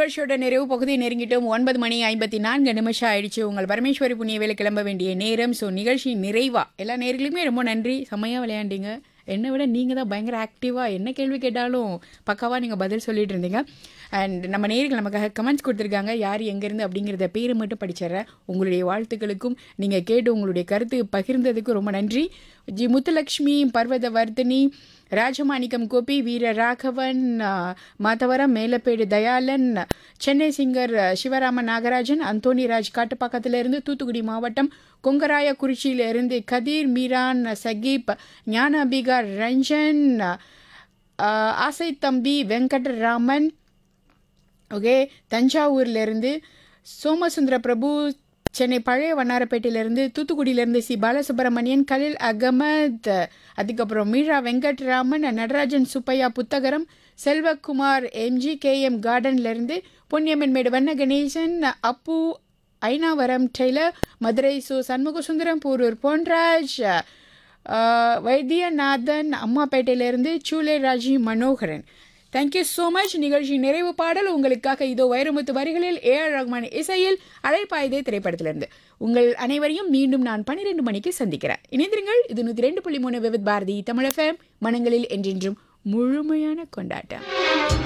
நிகழ்ச்சியோட நிறைவு பகுதி நெருங்கிட்டோம் ஒன்பது மணி ஐம்பத்தி நான்கு நிமிஷம் ஆயிடுச்சு உங்கள் பரமேஸ்வரி புண்ணியவேல கிளம்ப வேண்டிய நேரம் ஸோ நிகழ்ச்சி நிறைவா எல்லா நேர்களுமே ரொம்ப நன்றி செம்மையாக விளையாண்டீங்க என்னை விட நீங்கள் தான் பயங்கர ஆக்டிவாக என்ன கேள்வி கேட்டாலும் பக்காவாக நீங்கள் பதில் சொல்லிட்டு இருந்தீங்க அண்ட் நம்ம நேர்கள் நமக்காக கமெண்ட்ஸ் கொடுத்துருக்காங்க யார் எங்கேருந்து அப்படிங்கிறத பேரை மட்டும் படிச்சிடுறேன் உங்களுடைய வாழ்த்துக்களுக்கும் நீங்கள் கேட்டு உங்களுடைய கருத்து பகிர்ந்ததுக்கும் ரொம்ப நன்றி ஜி முத்துலக்ஷ்மி பர்வதவர்தினி ராஜமாணிக்கம் கோபி வீர ராகவன் ஆ, மாதவரம் மேலப்பேடு தயாளன் சென்னை சிங்கர் அ, சிவராமன் நாகராஜன் அந்தோனி ராஜ் காட்டுப்பாக்கத்திலிருந்து தூத்துக்குடி மாவட்டம் கொங்கராய குறிச்சியிலிருந்து கதீர் மீரான் சகீப் ஞான அபிகார் ரஞ்சன் ஆ, ஆசை தம்பி வெங்கட்ராமன் ஓகே தஞ்சாவூர்லேருந்து சோமசுந்தர பிரபு சென்னை பழைய வண்ணாரப்பேட்டையிலேருந்து தூத்துக்குடியிலேருந்து சி பாலசுப்ரமணியன் கலில் அகமத் அதுக்கப்புறம் மீரா வெங்கட்ராமன் நடராஜன் சுப்பையா புத்தகரம் செல்வகுமார் எம்ஜி கேஎம் கார்டன்லேருந்து பொன்னியம்மன் மேடு வண்ண கணேசன் அப்பு ஐனாவரம் டெய்லர் மதுரை சு சண்முகசுந்தரம் பூரூர் பொன்ராஜ் ஆஹ், வைத்தியநாதன் அம்மாப்பேட்டையிலேருந்து சூலே Raji Manoharan thank you so much நிகழ்ச்சி நிறைவு பாடல் உங்களுக்காக இதோ வைரமுத்து வரிகளில் ஏ ஆர் ரஹ்மான் இசையில் அழைப்பாயுதே திரைப்படத்திலிருந்து உங்கள் அனைவரையும் மீண்டும் நான் பன்னிரெண்டு மணிக்கு சந்திக்கிறேன் இணைந்திருங்கள் இது நூற்றி ரெண்டு புள்ளி மூணு விவித் பாரதி தமிழ் எஃப்எம் மனங்களில் என்றென்றும் முழுமையான கொண்டாட்டம்